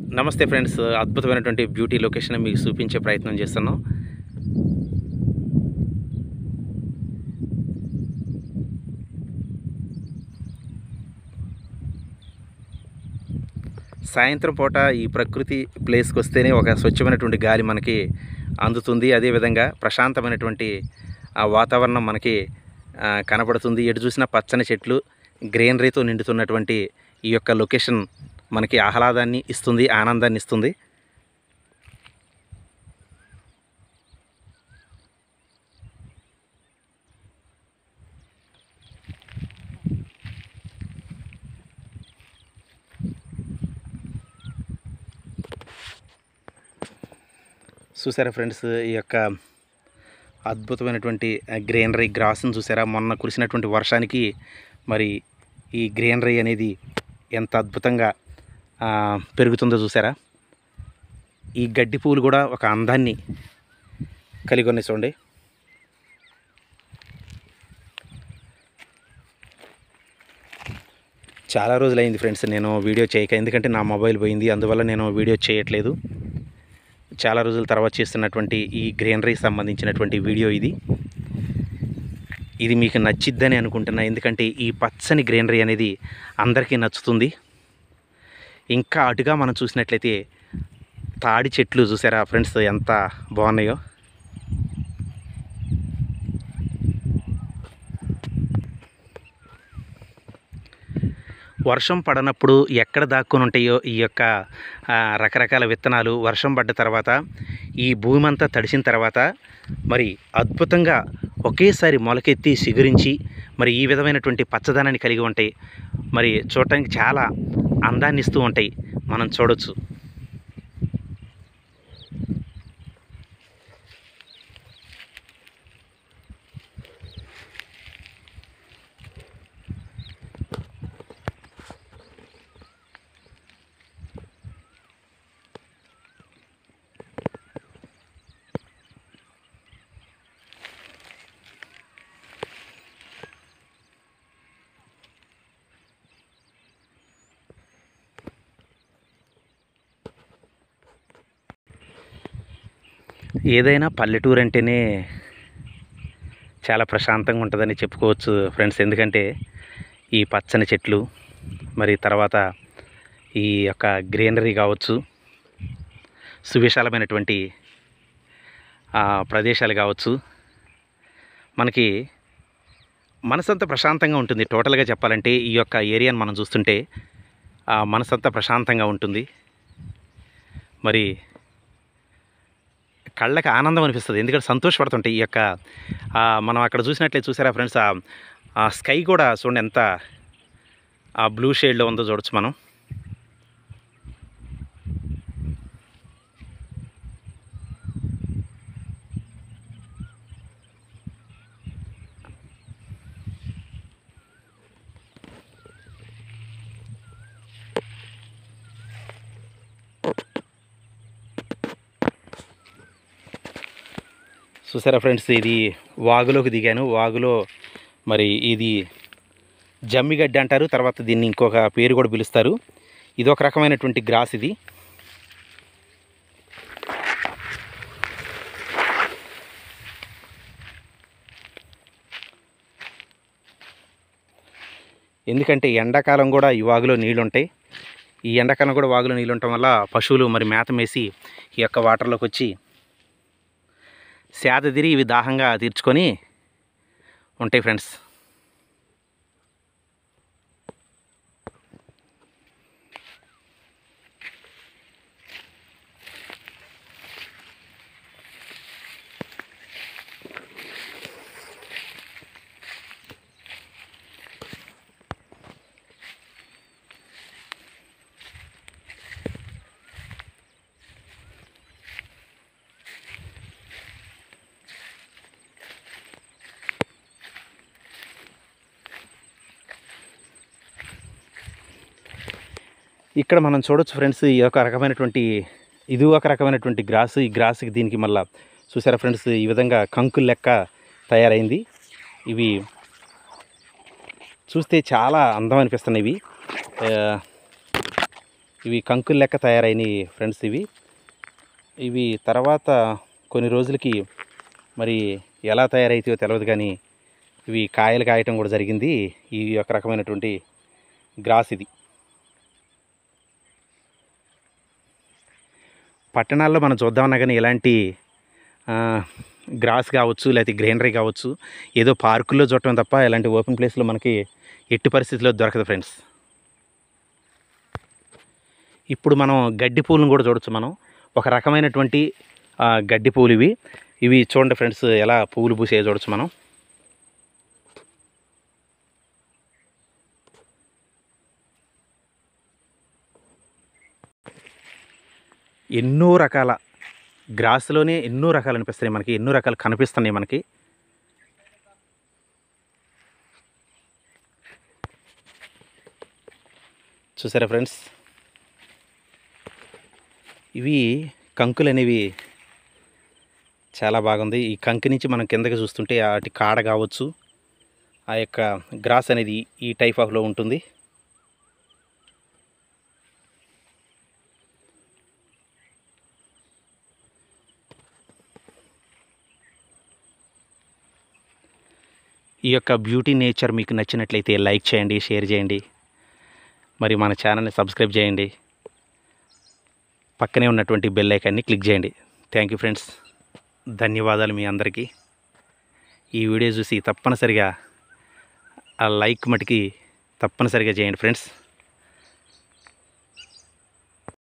నమస్తే ఫ్రెండ్స్ అద్భుతమైనటువంటి beauty location మీకు చూపించే ప్రయత్నం చేస్తున్నాం సాయంత్రం పూట ఈ ప్రకృతి ప్లేస్కి వస్తేనే ఒక స్వచ్ఛమైనటువంటి గాలి మనకి అందుతుంది అదేవిధంగా ప్రశాంతమైనటువంటి ఆ వాతావరణం మనకి ఆ, కనబడుతుంది ఎటు చూసినా పచ్చని చెట్లు గ్రీనరీతో నిండుతున్నటువంటి ఈ యొక్క లొకేషన్ మనకి ఆహ్లాదాన్ని ఇస్తుంది ఆనందాన్ని ఇస్తుంది చూసారా ఫ్రెండ్స్ ఈ యొక్క అద్భుతమైనటువంటి గ్రీనరీ గ్రాస్ని చూసారా మొన్న కురిసినటువంటి వర్షానికి మరి ఈ గ్రీనరీ అనేది ఎంత అద్భుతంగా ఆ, పెరుగుతుందో చూసారా ఈ గడ్డి పువ్వులు కూడా ఒక అందాన్ని కలిగి ఉన్నాయి చూడండి చాలా రోజులైంది ఫ్రెండ్స్ నేను వీడియో చేయక ఎందుకంటే నా మొబైల్ పోయింది అందువల్ల నేను వీడియో చేయట్లేదు చాలా రోజుల తర్వాత చేస్తున్నటువంటి ఈ గ్రీనరీకి సంబంధించినటువంటి వీడియో ఇది ఇది మీకు నచ్చిద్దని అనుకుంటున్నా ఎందుకంటే ఈ పచ్చని గ్రీనరీ అనేది అందరికీ నచ్చుతుంది ఇంకా అటుగా మనం చూసినట్లయితే తాడి చెట్లు చూసారా ఫ్రెండ్స్ ఎంత బాగున్నాయో వర్షం పడనప్పుడు ఎక్కడ దాక్కుని ఉంటాయో ఈ యొక్క ఆ, రకరకాల విత్తనాలు వర్షం పడ్డ తర్వాత ఈ భూమి అంతా తడిసిన తర్వాత మరి అద్భుతంగా ఒకేసారి మొలకెత్తి చిగురించి మరి ఈ విధమైనటువంటి పచ్చదనాన్ని కలిగి ఉంటాయి మరి చూడటానికి చాలా అందాన్ని ఇస్తూ ఉంటాయి మనం చూడొచ్చు ఏదైనా పల్లెటూరు అంటేనే చాలా ప్రశాంతంగా ఉంటుందని చెప్పుకోవచ్చు ఫ్రెండ్స్ ఎందుకంటే ఈ పచ్చని చెట్లు మరి తర్వాత ఈ యొక్క గ్రీనరీ కావచ్చు సువిశాలమైనటువంటి ఆ, ప్రదేశాలు కావచ్చు మనకి మనసంతా ప్రశాంతంగా ఉంటుంది టోటల్గా చెప్పాలంటే ఈ యొక్క ఏరియాని మనం చూస్తుంటే ఆ మనసంతా ప్రశాంతంగా ఉంటుంది మరి కళ్ళకి ఆనందం అనిపిస్తుంది ఎందుకంటే సంతోషపడుతుంటాయి ఈ యొక్క ఆ, మనం అక్కడ చూసినట్లయితే చూసారా ఫ్రెండ్స్ ఆ- ఆ స్కై కూడా చూడండి ఎంత ఆ బ్లూ షేడ్లో ఉందో చూడొచ్చు మనం చూసారా ఫ్రెండ్స్ ఇది వాగులోకి దిగాను వాగులో మరి ఇది జమ్మిగడ్డి అంటారు తర్వాత దీన్ని ఇంకొక పేరు కూడా పిలుస్తారు ఇది ఒక రకమైనటువంటి గ్రాస్ ఇది ఎందుకంటే ఎండాకాలం కూడా ఈ వాగులో నీళ్ళు ఉంటాయి ఈ ఎండాకాలం కూడా వాగులో నీళ్ళు ఉండటం వల్ల పశువులు మరి మేత మేసి ఈ యొక్క వాటర్లోకి వచ్చి సేద తిరిగి ఇవి దాహంగా తీర్చుకొని ఉంటాయి ఫ్రెండ్స్ ఇక్కడ మనం చూడొచ్చు ఫ్రెండ్స్ ఈ యొక్క రకమైనటువంటి ఇది ఒక రకమైనటువంటి గ్రాస్ ఈ గ్రాస్కి దీనికి మళ్ళా చూసారా ఫ్రెండ్స్ ఈ విధంగా కంకులు లెక్క తయారైంది ఇవి చూస్తే చాలా అందం అనిపిస్తున్నాయి ఇవి ఆ, ఇవి కంకులు లెక్క తయారైనవి ఫ్రెండ్స్ ఇవి ఇవి తర్వాత కొన్ని రోజులకి మరి ఎలా తయారైతాయో తెలియదు కానీ ఇవి కాయలు కాయటం కూడా జరిగింది ఈ ఒక రకమైనటువంటి గ్రాస్ ఇది పట్టణాల్లో మనం చూద్దామన్నా కానీ ఇలాంటి ఆ, గ్రాస్ కావచ్చు లేకపోతే గ్రీనరీ కావచ్చు ఏదో పార్కుల్లో చూడటం తప్ప ఇలాంటి ఓపెన్ ప్లేస్లో మనకి ఎట్టి పరిస్థితిలో దొరకదు ఫ్రెండ్స్ ఇప్పుడు మనం గడ్డి పూలను కూడా చూడొచ్చు మనం ఒక రకమైనటువంటి ఆ, గడ్డి పూలు ఇవి ఇవి చూడండి ఫ్రెండ్స్ ఎలా పువ్వులు పూసే చూడొచ్చు మనం ఎన్నో రకాల గ్రాస్లోనే ఎన్నో రకాలు అనిపిస్తున్నాయి మనకి ఎన్నో రకాలు కనిపిస్తున్నాయి మనకి చూసారా ఫ్రెండ్స్ ఇవి కంకులు అనేవి చాలా బాగుంది ఈ కంకి నుంచి మనం కిందకి చూస్తుంటే వాటి కాడ కావచ్చు ఆ యొక్క గ్రాస్ అనేది ఈ టైప్ ఆఫ్లో ఉంటుంది ఈ యొక్క బ్యూటీ నేచర్ మీకు నచ్చినట్లయితే లైక్ చేయండి షేర్ చేయండి మరి మన ఛానల్ని సబ్స్క్రైబ్ చేయండి పక్కనే ఉన్నటువంటి బెల్ ఐకాన్ని క్లిక్ చేయండి థ్యాంక్ యూ ఫ్రెండ్స్ ధన్యవాదాలు మీ అందరికీ ఈ వీడియో చూసి తప్పనిసరిగా ఆ లైక్ మటుకి తప్పనిసరిగా చేయండి ఫ్రెండ్స్